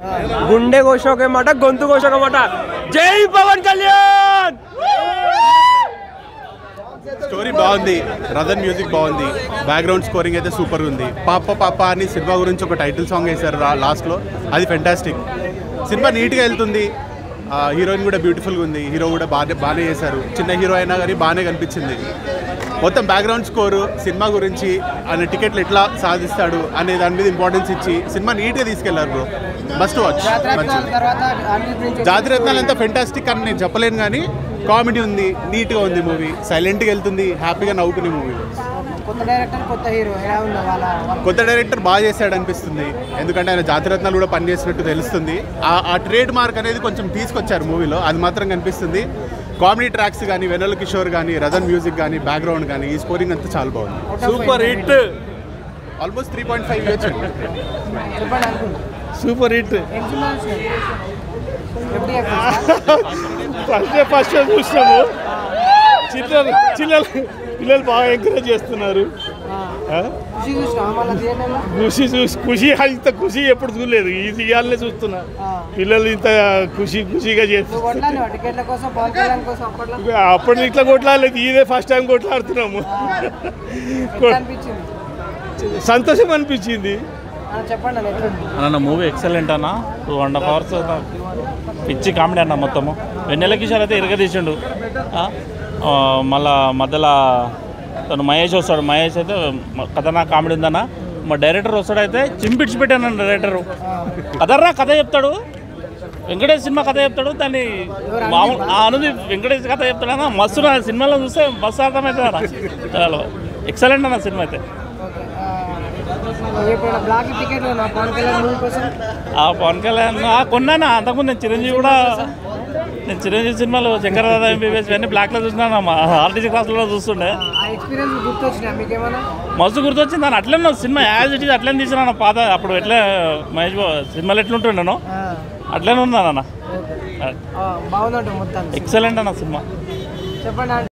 గుండె కోశ ఒక మాట గొంతు కోశ ఒక మాట జై పవన్ కళ్యాణ్ స్టోరీ బాగుంది రథన్ మ్యూజిక్ బాగుంది బ్యాక్గ్రౌండ్ స్కోరింగ్ అయితే సూపర్ ఉంది పాప పాప అని సినిమా గురించి ఒక టైటిల్ సాంగ్ వేశారు లాస్ట్లో అది ఫెంటాస్టిక్ సినిమా నీట్గా వెళ్తుంది హీరోయిన్ కూడా బ్యూటిఫుల్గా ఉంది హీరో కూడా బాగానే బాగానే చేశారు చిన్న హీరో అయినా కానీ బాగానే కనిపించింది మొత్తం బ్యాక్గ్రౌండ్ స్కోరు సినిమా గురించి ఆయన టికెట్లు ఎట్లా సాధిస్తాడు అనే దాని మీద ఇంపార్టెన్స్ ఇచ్చి సినిమా నీట్గా తీసుకెళ్లారు బ్రో మస్ట్ వాచ్ మంచిది తర్వాత అనిల్ గురించి జాతిరత్నాలు ఎంత ఫెంటాస్టిక్ అని నేను చెప్పలేను కానీ కామెడీ ఉంది నీట్గా ఉంది మూవీ సైలెంట్గా వెళ్తుంది హ్యాపీగా నవ్వుకునే మూవీ కొత్త డైరెక్టర్ కొత్త హీరో ఎలా ఉందో వాళ్ళ వాళ్ళ కొత్త డైరెక్టర్ బాగా చేశాడు అనిపిస్తుంది ఎందుకంటే ఆయన జాతిరత్నాలు కూడా పనిచేసినట్టు తెలుస్తుంది ఆ- ఆ ట్రేడ్ మార్క్ అనేది కొంచెం తీసుకొచ్చారు మూవీలో అది మాత్రం కనిపిస్తుంది కామెడీ ట్రాక్స్ కానీ వెనల్ కిషోర్ కానీ రజన్ మ్యూజిక్ కానీ బ్యాక్గ్రౌండ్ కానీ ఈ స్కోరింగ్ అంతా చాలా బాగుంది super hit almost three point five ఇవ్వచ్చు చెప్పండి అనుకుంటా సూపర్ హిట్ ఏం సినిమా చూసినారు? ఎప్పుడు చెప్పారు? ఫస్ట్ డే ఫస్ట్ డే చూసినాము చిల్లలు చిల్లలు పిల్లలు బాగా ఎంకరేజ్ చేస్తున్నారు ఆ, ఆ? ఖుషి చూసినావా మళ్ళీ థియేటర్లో ఖుషి చూసి ఖుషి ఇంత ఖుషి ఎప్పుడు చూడలేదు ఈ ఇవాళనే చూస్తున్నా ఆ. పిల్లలు ఇంత ఖుషి ఖుషిగా నువ్వు చేస్తున్నారు కొట్లాను టికెట్ల కోసం పవన్ కళ్యాణ్ కోసం అప్పట్లో అప్పుడు ఇట్లా కొట్లాడలేదు ఇదే ఫస్ట్ టైం కొట్లాడుతున్నాము ఎట్లా అనిపించింది సంతోషం అనిపించింది ఆ, చెప్పండి అన్న ఎట్లుంది అన్న మూవీ ఎక్సలెంట్ అన్న టూ అండ్ హాఫ్ అవర్స్ పిచ్చి కామెడీ అన్న మొత్తము వెన్నెల కిషోర్ అయితే ఇరగదీసిండు ఆ, ఆ, మళ్ళా మధ్యలో తను మహేష్ వస్తాడు మహేష్ అయితే మ- కథ నా కామెడీ ఉందన్న మా డైరెక్టర్ వస్తాడైతే చింపిడిచి పెట్టాను డైరెక్టరు కదర్రా కథ చెప్తాడు వెంకటేష్ సినిమా కథ చెప్తాడు దాన్ని మామూలు ఆ అనుది వెంకటేష్ కథ చెప్తాడన్న మస్తు నా సినిమాలో చూస్తే మస్తు అర్థమవుతుంది అన్న చాలా ఎక్సలెంట్ అన్న సినిమా అయితే ఓకే ఆ, ఇప్పుడు బ్లాక్ టికెట్ నా పవన్ కళ్యాణ్ మూవీ కోసం ఆ పవన్ కళ్యాణ్ ఆ కొన్నానా అంతకుముందు నేను చిరంజీవి కూడా నేను చిరంజీవి సినిమాలు శంకరదాద ఎంబీబీఎస్ ఇవన్నీ బ్లాక్లో చూసినాను మా ఆర్టీసీ క్లాస్లో చూస్తుండే ఆ ఎక్స్పీరియన్స్ గుర్తొచ్చినా మీకేమన్నా మస్తు గుర్తొచ్చింది అని అట్లనే ఉంది సినిమా యాజ్ ఇట్ ఈస్ అట్లనే తీసినాను పాత అప్పుడు ఎట్లా మహేష్ బాబు సినిమాలు ఎట్లుంటుండేనో ఆ, అట్లనే ఉన్నానన్న ఓకే ఆ, బాగుందంట మొత్తానికి ఎక్సలెంట్ అన్న సినిమా చెప్పండి